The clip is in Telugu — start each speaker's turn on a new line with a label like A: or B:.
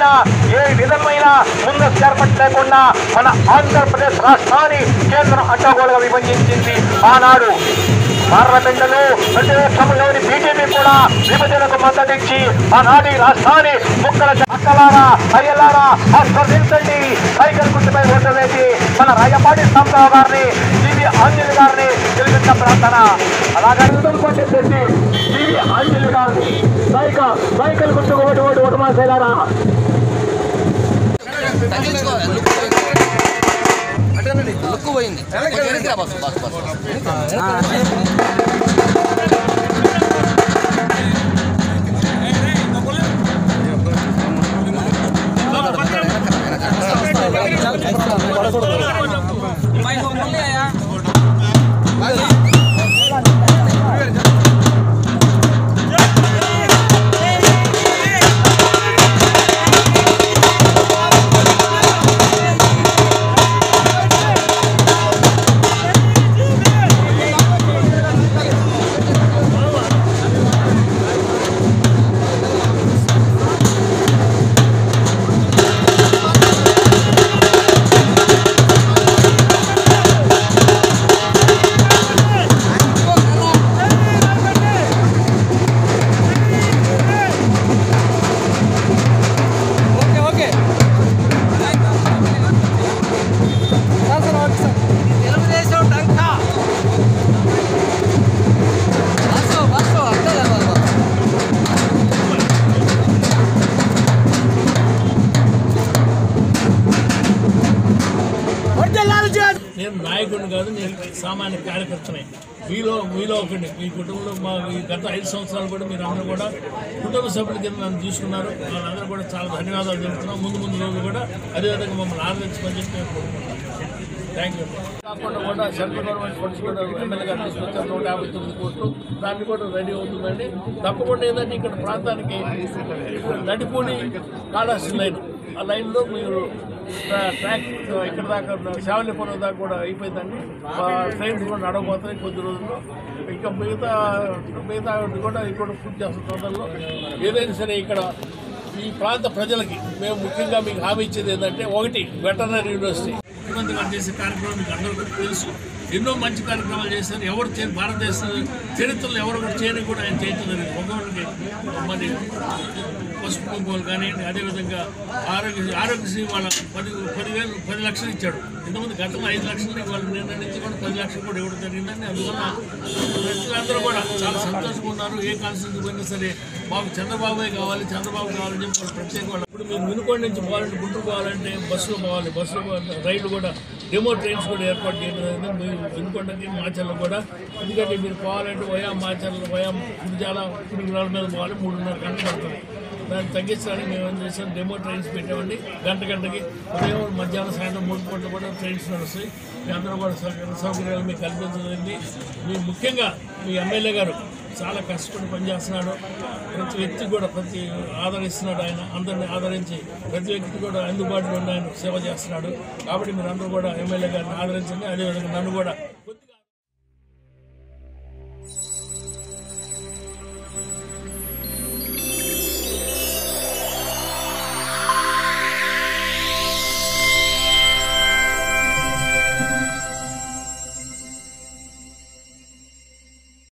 A: విధమైన ఏ విధమైన ముందస్తు ఏర్పాటు లేకుండా మన ఆంధ్రప్రదేశ్ రాష్ట్రాన్ని కేంద్రం అడ్డగోలుగా విభజించింది ఆనాడు పార్లమెంటులో ప్రతిపక్షంలోని బీజేపీ కూడా విభజనకు మద్దతిచ్చి ఆనాటి రాష్ట్రాన్ని ముక్కల అక్కలారా అయ్యలారా ఆస్వాదించండి సైకిల్ గుర్తుపై ఓటు వేసి మన రాయపాటి సంతరావు గారిని జీవి ఆంజలి గారిని గెలిపించిన ప్రార్థన అలాగే కొట్టేసేసి జీవి ఆంజలి గారిని సైకిల్ సైకిల్ గుర్తుకు ఓటు ఓటు ఓటు మాసేలారా
B: లుక్ పోయింది కొంచెం వెనక్కి రా బస్సు బస్సు బస్సు తెలుగుదేశం డంకా బస్సు బస్సు అర్థం కాదు
C: నేను నాయకుడిని కాదు నేను సామాన్య కార్యకర్తనే మీలో మీలో ఒకటి మీ కుటుంబంలో మా ఈ గత ఐదు సంవత్సరాలు కూడా మీరు అందరూ కూడా కుటుంబ సభ్యుల కింద నన్ను చూసుకున్నారు వాళ్ళందరూ కూడా చాలా ధన్యవాదాలు చెప్తున్నాం ముందు ముందు రోజులు కూడా అదేవిధంగా మమ్మల్ని ఆదరించమని చెప్పి నేను కోరుకుంటున్నాను థ్యాంక్ యూ కాకుండా కూడా సెంట్రల్ గవర్నమెంట్ ఫండ్స్ కూడా ఎమ్మెల్యే గారు తీసుకొచ్చారు నూట యాభై తొమ్మిది కోట్లు దాన్ని కూడా రెడీ అవుతుందండి తప్పకుండా ఏంటంటే ఇక్కడ ప్రాంతానికి నడిపూడి కాళహస్తి లైన్ ఆ లైన్లో మీరు ట్రా- ట్రాక్ ఇక్కడ దాకా శావలిపురం దాకా కూడా అయిపోయిందండి ఆ ట్రైన్స్ కూడా నడవబోతాయి కొద్ది రోజుల్లో ఇంకా మిగతా మిగతా కూడా ఇక్కడ పూర్తి చేస్తున్న తొందరలో ఏదైనా సరే ఇక్కడ ఈ ప్రాంత ప్రజలకి మేము ముఖ్యంగా మీకు హామీ ఇచ్చేది ఏంటంటే ఒకటి వెటర్నరీ యూనివర్సిటీ ముఖ్యమంత్రి గారు చేసే కార్యక్రమం మీకు అందరికీ తెలుసు ఎన్నో మంచి కార్యక్రమాలు చేశారు ఎవరు చే- భారతదేశ చరిత్రలో ఎవరు కూడా చేయని కూడా ఆయన చేయటం జరిగింది ఒకరికి మరి పసుపు కుంకుమలు కానీ అదేవిధంగా ఆరోగ్య ఆరోగ్యశ్రీ వాళ్ళ పది పదివేలు పది లక్షలు ఇచ్చాడు ఇంతకుముందు గతంలో ఐదు లక్షలు వాళ్ళు నిన్న నుంచి కూడా పది లక్షలు కూడా ఇవ్వడం జరిగిందని అందువల్ల రైతులందరూ కూడా చాలా సంతోషంగా ఉన్నారు ఏ కాన్స్టిట్యూన్సీ పోయినా సరే మాకు చంద్రబాబే కావాలి చంద్రబాబు కావాలని చెప్పి వాళ్ళు ప్రత్యేక వాళ్ళు ఇప్పుడు మీరు వినుకోండి నుంచి పోవాలంటే గుంటూరు పోవాలంటే బస్సులో పోవాలి బస్సులో పోవాలి. రైళ్లు కూడా డెమో ట్రైన్స్ కూడా ఏర్పాటు చేయడం జరిగింది మీరు వినుకోండి మాచర్లో కూడా ఎందుకంటే మీరు పోవాలంటే వయా మాచర్లు వయా గురిజాల కుడిగురాల మీద పోవాలి మూడున్నర గంటలు పడుతుంది దాన్ని తగ్గించడానికి మేము ఏం చేసాం డెమో ట్రైన్స్ పెట్టామండి గంట గంటకి ఉదయం మధ్యాహ్నం సాయంత్రం మూడు పూటలు కూడా ట్రైన్స్ నడుస్తాయి మీ అందరూ కూడా సౌక- సౌకర్యాలు మీకు కల్పించదండి మీ ముఖ్యంగా మీ ఎమ్మెల్యే గారు చాలా కష్టపడి పనిచేస్తున్నాడు ప్రతి వ్యక్తి కూడా ప్రతి ఆదరిస్తున్నాడు ఆయన అందరిని ఆదరించి ప్రతి వ్యక్తి కూడా అందుబాటులో ఉన్న ఆయన సేవ చేస్తున్నాడు కాబట్టి మీరు అందరూ కూడా ఎమ్మెల్యే గారిని ఆదరించండి అదేవిధంగా నన్ను కూడా